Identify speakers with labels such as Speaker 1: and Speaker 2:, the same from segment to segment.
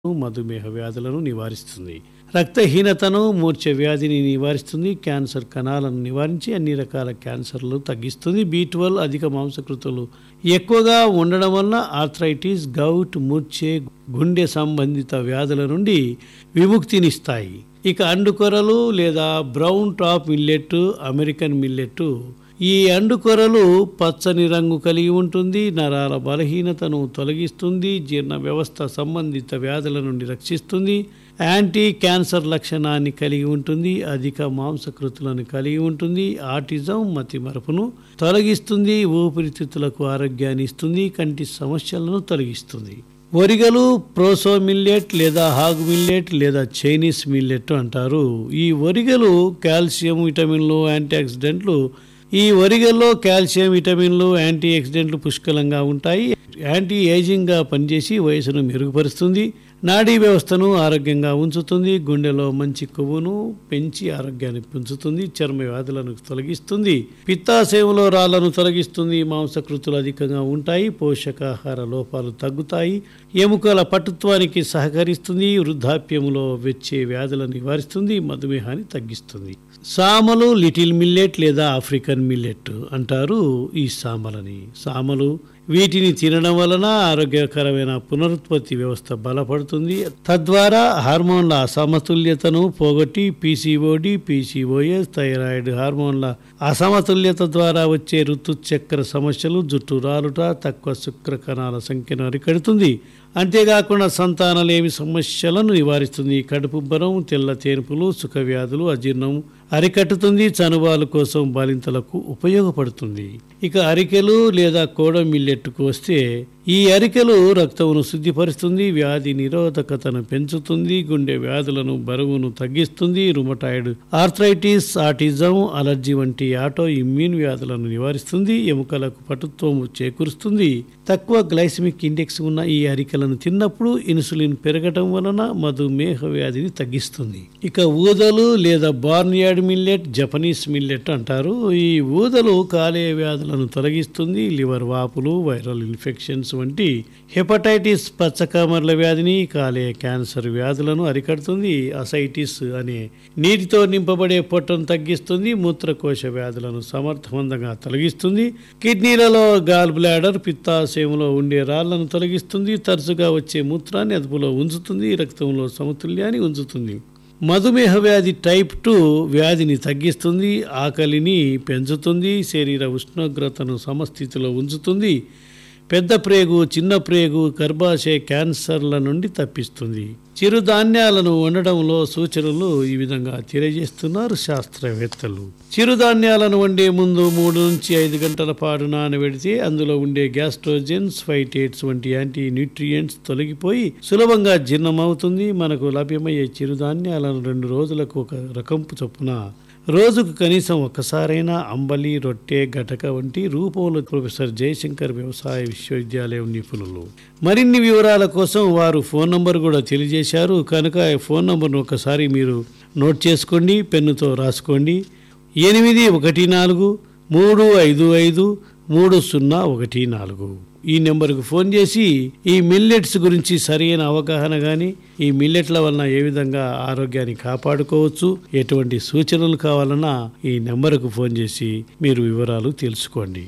Speaker 1: మధుమేహ వ్యాధులను నివారిస్తుంది రక్తహీనతను మూర్ఛ వ్యాధిని నివారిస్తుంది క్యాన్సర్ కణాలను నివారించి అన్ని రకాల క్యాన్సర్లు తగ్గిస్తుంది బీ ట్వెల్వ్ అధిక మాంసకృతులు ఎక్కువగా ఉండడం వలన ఆర్థరైటిస్ గౌట్ మూర్ఛే గుండె సంబంధిత వ్యాధుల నుండి విముక్తినిస్తాయి ఇక అండుకొరలు లేదా brown top millet American millet ఈ అండుకొరలు పచ్చని రంగు కలిగి ఉంటుంది నరాల బలహీనతను తొలగిస్తుంది జీర్ణ వ్యవస్థ సంబంధిత వ్యాధుల నుండి రక్షిస్తుంది యాంటీ క్యాన్సర్ లక్షణాన్ని కలిగి ఉంటుంది అధిక మాంసకృతులను కలిగి ఉంటుంది ఆటిజం మతిమరపును తొలగిస్తుంది ఊపిరితిత్తులకు ఆరోగ్యాన్ని ఇస్తుంది కంటి సమస్యలను తొలగిస్తుంది ఒరిగలు ప్రోసో మిల్లెట్ లేదా హాగ్ మిల్లెట్ లేదా చైనీస్ మిల్లెట్ అంటారు ఈ ఒరిగలు కాల్షియం విటమిన్లు యాంటీ ఆక్సిడెంట్లు ఈ ఒరిగల్లో కాల్షియం విటమిన్లు యాంటీ ఆక్సిడెంట్లు పుష్కలంగా ఉంటాయి యాంటీ ఏజింగ్గా పనిచేసి వయసును మెరుగుపరుస్తుంది నాడీ వ్యవస్థను ఆరోగ్యంగా ఉంచుతుంది గుండెలో మంచి కొవ్వును పెంచి ఆరోగ్యాన్ని పెంచుతుంది చర్మ వ్యాధులను తొలగిస్తుంది పిత్తాశయంలో రాళ్లను తొలగిస్తుంది మాంసకృతులు అధికంగా ఉంటాయి పోషకాహార లోపాలు తగ్గుతాయి ఎముకల పటుత్వానికి సహకరిస్తుంది వృద్ధాప్యంలో వచ్చే వ్యాధులను నివారిస్తుంది మధుమేహాన్ని తగ్గిస్తుంది సామలు లిటిల్ మిల్లెట్ లేదా ఆఫ్రికన్ మిల్లెట్ అంటారు ఈ సామలని సామలు వీటిని తినడం వలన ఆరోగ్యకరమైన పునరుత్పత్తి వ్యవస్థ బలపడుతుంది తద్వారా హార్మోన్ల అసమతుల్యతను పోగొట్టి పీసీఓడి పీసీఓఎస్ థైరాయిడ్ హార్మోన్ల అసమతుల్యత ద్వారా వచ్చే ఋతుచక్ర సమస్యలు జుట్టు రాలుట తక్కువ శుక్ర కణాల సంఖ్యను అరికడుతుంది అంతేకాకుండా సంతానలేమి సమస్యలను నివారిస్తుంది కడుపుబ్బరం తెల్ల తేనుపులు సుఖ వ్యాధులు అజీర్ణం అరికట్టుతుంది చనుబాలు కోసం బాలింతలకు ఉపయోగపడుతుంది ఇక అరికెలు లేదా కోడ మిల్లెట్టుకు వస్తే ఈ అరికెలు రక్తమును శుద్ధిపరుస్తుంది వ్యాధి నిరోధకతను పెంచుతుంది గుండె వ్యాధులను బరువును తగ్గిస్తుంది రుమటాయిడ్ ఆర్థరైటిస్ ఆటిజం అలర్జీ వంటి ఆటో ఇమ్యూన్ వ్యాధులను నివారిస్తుంది ఎముకలకు పటుత్వం చేకూరుస్తుంది తక్కువ గ్లైసమిక్ ఇండెక్స్ ఉన్న ఈ అరికెలను తిన్నప్పుడు ఇన్సులిన్ పెరగటం వలన మధుమేహ వ్యాధిని తగ్గిస్తుంది ఇక ఊదలు లేదా బార్నియార్డ్ మిల్లెట్ జపనీస్ మిల్లెట్ అంటారు ఈ ఊదలు కాలేయ వ్యాధులను తొలగిస్తుంది లివర్ వాపులు వైరల్ ఇన్ఫెక్షన్స్ వంటి హెపటైటిస్ పచ్చకామర్ల వ్యాధిని కాలేయ క్యాన్సర్ వ్యాధులను అరికడుతుంది అసైటిస్ అనే నీటితో నింపబడే పొట్టను తగ్గిస్తుంది మూత్రకోశ వ్యాధులను సమర్థవంతంగా తొలగిస్తుంది కిడ్నీలలో గాల్ బ్లాడర్ పిత్తాశయంలో ఉండే రాళ్లను తొలగిస్తుంది తరచుగా వచ్చే మూత్రాన్ని అదుపులో ఉంచుతుంది రక్తంలో సమతుల్యాన్ని ఉంచుతుంది మధుమేహ వ్యాధి టైప్ టూ వ్యాధిని తగ్గిస్తుంది ఆకలిని పెంచుతుంది శరీర ఉష్ణోగ్రతను సమస్థితిలో ఉంచుతుంది పెద్ద ప్రేగు చిన్న ప్రేగు గర్భాశయ క్యాన్సర్ల నుండి తప్పిస్తుంది చిరుధాన్యాలను వండడంలో సూచనలు ఈ విధంగా తెలియజేస్తున్నారు శాస్త్రవేత్తలు చిరుధాన్యాలను వండే ముందు మూడు నుంచి ఐదు గంటల పాటు నానబెడితే అందులో ఉండే గ్యాస్ట్రోజెన్స్ ఫైటేట్స్ వంటి యాంటీ న్యూట్రియంట్స్ తొలగిపోయి సులభంగా జీర్ణమవుతుంది మనకు లభ్యమయ్యే చిరుధాన్యాలను రెండు రోజులకు ఒక రకంపు చొప్పున రోజుకు కనీసం ఒక్కసారైనా అంబలి రొట్టె గటక వంటి రూపంలో ప్రొఫెసర్ జయశంకర్ వ్యవసాయ విశ్వవిద్యాలయం నిపుణులు మరిన్ని వివరాల కోసం వారు ఫోన్ నంబర్ కూడా తెలియజేశారు కనుక ఈ ఫోన్ నంబర్ను ఒకసారి మీరు నోట్ చేసుకోండి పెన్నుతో రాసుకోండి ఎనిమిది ఒకటి నాలుగు మూడు ఐదు ఐదు మూడు సున్నా ఒకటి నాలుగు ఈ నెంబర్కు ఫోన్ చేసి ఈ మిల్లెట్స్ గురించి సరైన అవగాహన కానీ ఈ మిల్లెట్ల వలన ఏ విధంగా ఆరోగ్యాన్ని కాపాడుకోవచ్చు ఎటువంటి సూచనలు కావాలన్నా ఈ నెంబర్కు ఫోన్ చేసి మీరు వివరాలు తెలుసుకోండి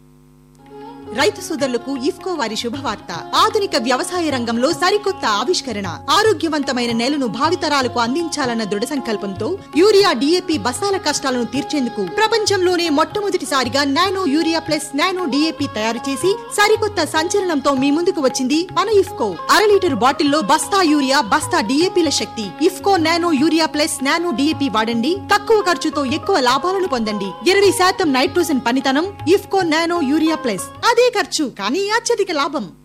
Speaker 2: రైతు సోదరులకు ఇఫ్కో వారి శుభవార్త ఆధునిక వ్యవసాయ రంగంలో సరికొత్త ఆవిష్కరణ ఆరోగ్యవంతమైన నేలను భావితరాలకు అందించాలన్న దృఢ సంకల్పంతో యూరియా డిఏపి బస్తాల కష్టాలను తీర్చేందుకు ప్రపంచంలోనే మొట్టమొదటిసారిగా nano urea plus nano DAP తయారు చేసి సరికొత్త సంచలనంతో మీ ముందుకు వచ్చింది మన ఇఫ్కో అర లీటర్ బాటిల్లో బస్తా యూరియా బస్తా డిఏపిల శక్తి IFFCO nano urea plus nano DAP వాడండి తక్కువ ఖర్చుతో ఎక్కువ లాభాలను పొందండి ఇరవై శాతం నైట్రోజన్ పనితనం ఇఫ్కో నానో యూరియా ప్లస్ అదే ఖర్చు కానీ అత్యధిక లాభం